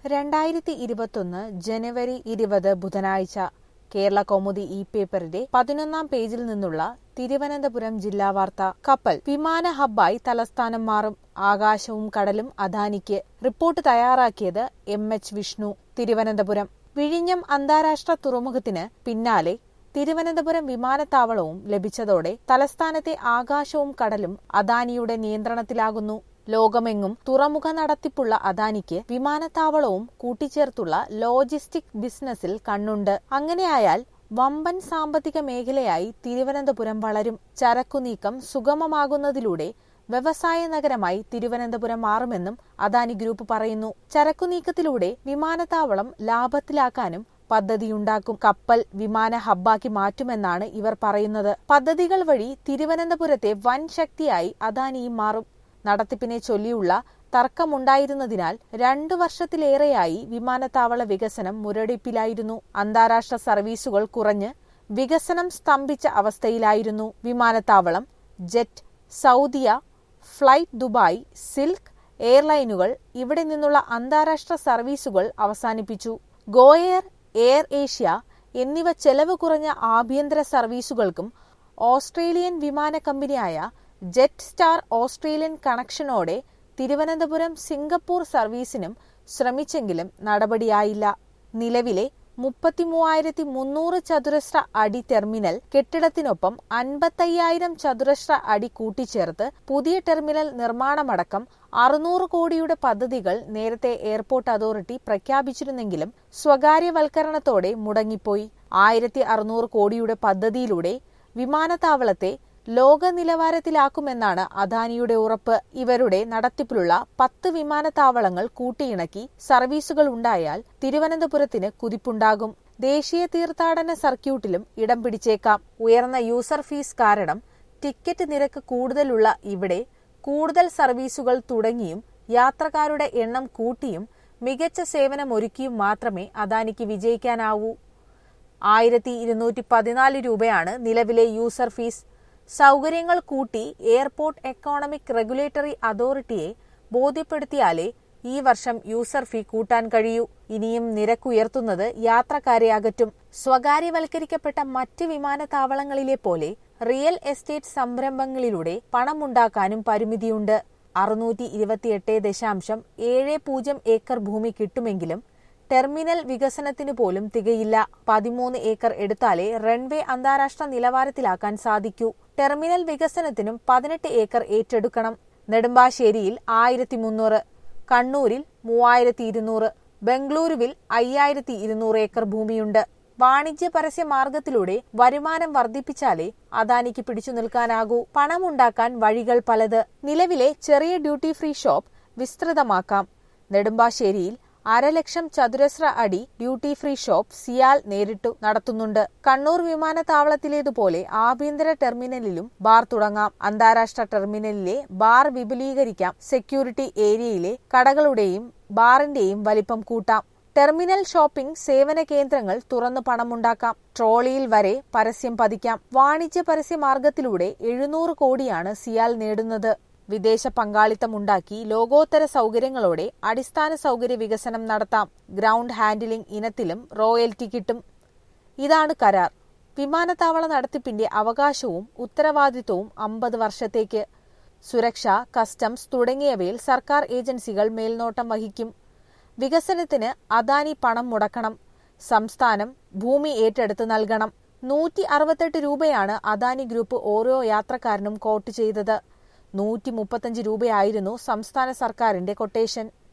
രണ്ടായിരത്തി ഇരുപത്തൊന്ന് ജനുവരി ഇരുപത് ബുധനാഴ്ച കേരള കൗമുദി ഇ പേപ്പറിന്റെ പതിനൊന്നാം പേജിൽ നിന്നുള്ള തിരുവനന്തപുരം ജില്ലാ വാർത്ത കപ്പൽ വിമാന ഹബ്ബായി തലസ്ഥാനം മാറും ആകാശവും കടലും അദാനിക്ക് റിപ്പോർട്ട് തയ്യാറാക്കിയത് എം എച്ച് വിഷ്ണു തിരുവനന്തപുരം വിഴിഞ്ഞം അന്താരാഷ്ട്ര തുറമുഖത്തിന് പിന്നാലെ തിരുവനന്തപുരം വിമാനത്താവളവും ലഭിച്ചതോടെ തലസ്ഥാനത്തെ ആകാശവും കടലും അദാനിയുടെ നിയന്ത്രണത്തിലാകുന്നു ലോകമെങ്ങും തുറമുഖ നടത്തിപ്പുള്ള അദാനിക്ക് വിമാനത്താവളവും കൂട്ടിച്ചേർത്തുള്ള ലോജിസ്റ്റിക് ബിസിനസ്സിൽ കണ്ണുണ്ട് അങ്ങനെയായാൽ വമ്പൻ സാമ്പത്തിക മേഖലയായി തിരുവനന്തപുരം വളരും ചരക്കുനീക്കം സുഗമമാകുന്നതിലൂടെ വ്യവസായ നഗരമായി തിരുവനന്തപുരം മാറുമെന്നും അദാനി ഗ്രൂപ്പ് പറയുന്നു ചരക്കുനീക്കത്തിലൂടെ വിമാനത്താവളം ലാഭത്തിലാക്കാനും പദ്ധതിയുണ്ടാക്കും കപ്പൽ വിമാന ഹബ്ബാക്കി മാറ്റുമെന്നാണ് ഇവർ പറയുന്നത് പദ്ധതികൾ വഴി തിരുവനന്തപുരത്തെ വൻ ശക്തിയായി അദാനിയും മാറും നടത്തിപ്പിനെ ചൊല്ലിയുള്ള തർക്കമുണ്ടായിരുന്നതിനാൽ രണ്ടു വർഷത്തിലേറെയായി വിമാനത്താവള വികസനം മുരടിപ്പിലായിരുന്നു അന്താരാഷ്ട്ര സർവീസുകൾ കുറഞ്ഞ് വികസനം സ്തംഭിച്ച അവസ്ഥയിലായിരുന്നു വിമാനത്താവളം jet Saudia flight Dubai silk എയർലൈനുകൾ ഇവിടെ നിന്നുള്ള അന്താരാഷ്ട്ര സർവീസുകൾ അവസാനിപ്പിച്ചു ഗോയർ എയർ ഏഷ്യ എന്നിവ ചെലവ് കുറഞ്ഞ ആഭ്യന്തര സർവീസുകൾക്കും ഓസ്ട്രേലിയൻ വിമാന കമ്പനിയായ ജെറ്റ് സ്റ്റാർ ഓസ്ട്രേലിയൻ കണക്ഷനോടെ തിരുവനന്തപുരം സിംഗപ്പൂർ സർവീസിനും ശ്രമിച്ചെങ്കിലും നടപടിയായില്ല നിലവിലെ മുപ്പത്തിമൂവായിരത്തി മുന്നൂറ് ചതുരശ്ര അടി ടെർമിനൽ കെട്ടിടത്തിനൊപ്പം അൻപത്തയ്യായിരം ചതുരശ്ര അടി കൂട്ടിച്ചേർത്ത് പുതിയ ടെർമിനൽ നിർമ്മാണമടക്കം അറുന്നൂറ് കോടിയുടെ പദ്ധതികൾ നേരത്തെ എയർപോർട്ട് അതോറിറ്റി പ്രഖ്യാപിച്ചിരുന്നെങ്കിലും സ്വകാര്യവൽക്കരണത്തോടെ മുടങ്ങിപ്പോയി ആയിരത്തി അറുന്നൂറ് കോടിയുടെ പദ്ധതിയിലൂടെ വിമാനത്താവളത്തെ ലോക നിലവാരത്തിലാക്കുമെന്നാണ് അദാനിയുടെ ഉറപ്പ് ഇവരുടെ നടത്തിപ്പിലുള്ള പത്ത് വിമാനത്താവളങ്ങൾ കൂട്ടിയിണക്കി സർവീസുകൾ ഉണ്ടായാൽ തിരുവനന്തപുരത്തിന് കുതിപ്പുണ്ടാകും ദേശീയ തീർത്ഥാടന സർക്യൂട്ടിലും ഇടം പിടിച്ചേക്കാം ഉയർന്ന യൂസർ ഫീസ് കാരണം ടിക്കറ്റ് നിരക്ക് കൂടുതലുള്ള ഇവിടെ കൂടുതൽ സർവീസുകൾ തുടങ്ങിയും യാത്രക്കാരുടെ എണ്ണം കൂട്ടിയും മികച്ച സേവനമൊരുക്കിയും മാത്രമേ അദാനിക്ക് വിജയിക്കാനാവൂ ആയിരത്തി ഇരുന്നൂറ്റി പതിനാല് രൂപയാണ് നിലവിലെ യൂസർ ഫീസ് സൗകര്യങ്ങൾ കൂട്ടി എയർപോർട്ട് എക്കോണമിക് റെഗുലേറ്ററി അതോറിറ്റിയെ ബോധ്യപ്പെടുത്തിയാലേ ഈ വർഷം യൂസർ ഫീ കൂട്ടാൻ കഴിയൂ ഇനിയും നിരക്കുയർത്തുന്നത് യാത്രക്കാരെ അകറ്റും സ്വകാര്യവൽക്കരിക്കപ്പെട്ട മറ്റ് വിമാനത്താവളങ്ങളിലെ പോലെ റിയൽ എസ്റ്റേറ്റ് സംരംഭങ്ങളിലൂടെ പണമുണ്ടാക്കാനും പരിമിതിയുണ്ട് അറുന്നൂറ്റി ഇരുപത്തിയെട്ട് ദശാംശം ഏഴ് പൂജ്യം ഏക്കർ ഭൂമി കിട്ടുമെങ്കിലും ടെർമിനൽ വികസനത്തിനു പോലും തികയില്ല പതിമൂന്ന് ഏക്കർ എടുത്താലേ റൺവേ അന്താരാഷ്ട്ര നിലവാരത്തിലാക്കാൻ സാധിക്കൂ ടെർമിനൽ വികസനത്തിനും പതിനെട്ട് ഏക്കർ ഏറ്റെടുക്കണം നെടുമ്പാശ്ശേരിയിൽ ആയിരത്തി മുന്നൂറ് കണ്ണൂരിൽ മൂവായിരത്തി ഇരുന്നൂറ് ബംഗളൂരുവിൽ അയ്യായിരത്തി ഇരുന്നൂറ് ഏക്കർ ഭൂമിയുണ്ട് വാണിജ്യ പരസ്യ മാർഗത്തിലൂടെ വരുമാനം വർദ്ധിപ്പിച്ചാലേ അദാനിക്ക് പിടിച്ചു നിൽക്കാനാകൂ പണമുണ്ടാക്കാൻ വഴികൾ പലത് നിലവിലെ ചെറിയ ഡ്യൂട്ടി ഫ്രീ ഷോപ്പ് വിസ്തൃതമാക്കാം നെടുമ്പാശ്ശേരിയിൽ അരലക്ഷം ചതുരശ്ര അടി ഡ്യൂട്ടി ഫ്രീ ഷോപ്പ് സിയാൽ നേരിട്ടു നടത്തുന്നുണ്ട് കണ്ണൂർ വിമാനത്താവളത്തിലേതുപോലെ ആഭ്യന്തര ടെർമിനലിലും ബാർ തുടങ്ങാം അന്താരാഷ്ട്ര ടെർമിനലിലെ ബാർ വിപുലീകരിക്കാം സെക്യൂരിറ്റി ഏരിയയിലെ കടകളുടെയും ബാറിന്റെയും വലിപ്പം കൂട്ടാം ടെർമിനൽ ഷോപ്പിംഗ് സേവന കേന്ദ്രങ്ങൾ തുറന്നു പണമുണ്ടാക്കാം ട്രോളിയിൽ വരെ പരസ്യം പതിക്കാം വാണിജ്യ പരസ്യ മാർഗത്തിലൂടെ എഴുന്നൂറ് കോടിയാണ് സിയാൽ നേടുന്നത് വിദേശ പങ്കാളിത്തമുണ്ടാക്കി ലോകോത്തര സൗകര്യങ്ങളോടെ അടിസ്ഥാന സൗകര്യ വികസനം നടത്താം ഗ്രൗണ്ട് ഹാൻഡിലിംഗ് ഇനത്തിലും റോയൽറ്റി കിട്ടും ഇതാണ് കരാർ വിമാനത്താവള നടത്തിപ്പിന്റെ അവകാശവും ഉത്തരവാദിത്വവും അമ്പത് വർഷത്തേക്ക് സുരക്ഷ കസ്റ്റംസ് തുടങ്ങിയവയിൽ സർക്കാർ ഏജൻസികൾ മേൽനോട്ടം വഹിക്കും വികസനത്തിന് അദാനി പണം മുടക്കണം സംസ്ഥാനം ഭൂമി ഏറ്റെടുത്ത് നൽകണം നൂറ്റി അറുപത്തെട്ട് രൂപയാണ് അദാനി ഗ്രൂപ്പ് ഓരോ യാത്രക്കാരനും കോട്ട് ചെയ്തത് നൂറ്റി മുപ്പത്തഞ്ച് രൂപയായിരുന്നു സംസ്ഥാന സർക്കാരിന്റെ കൊട്ടേഷൻ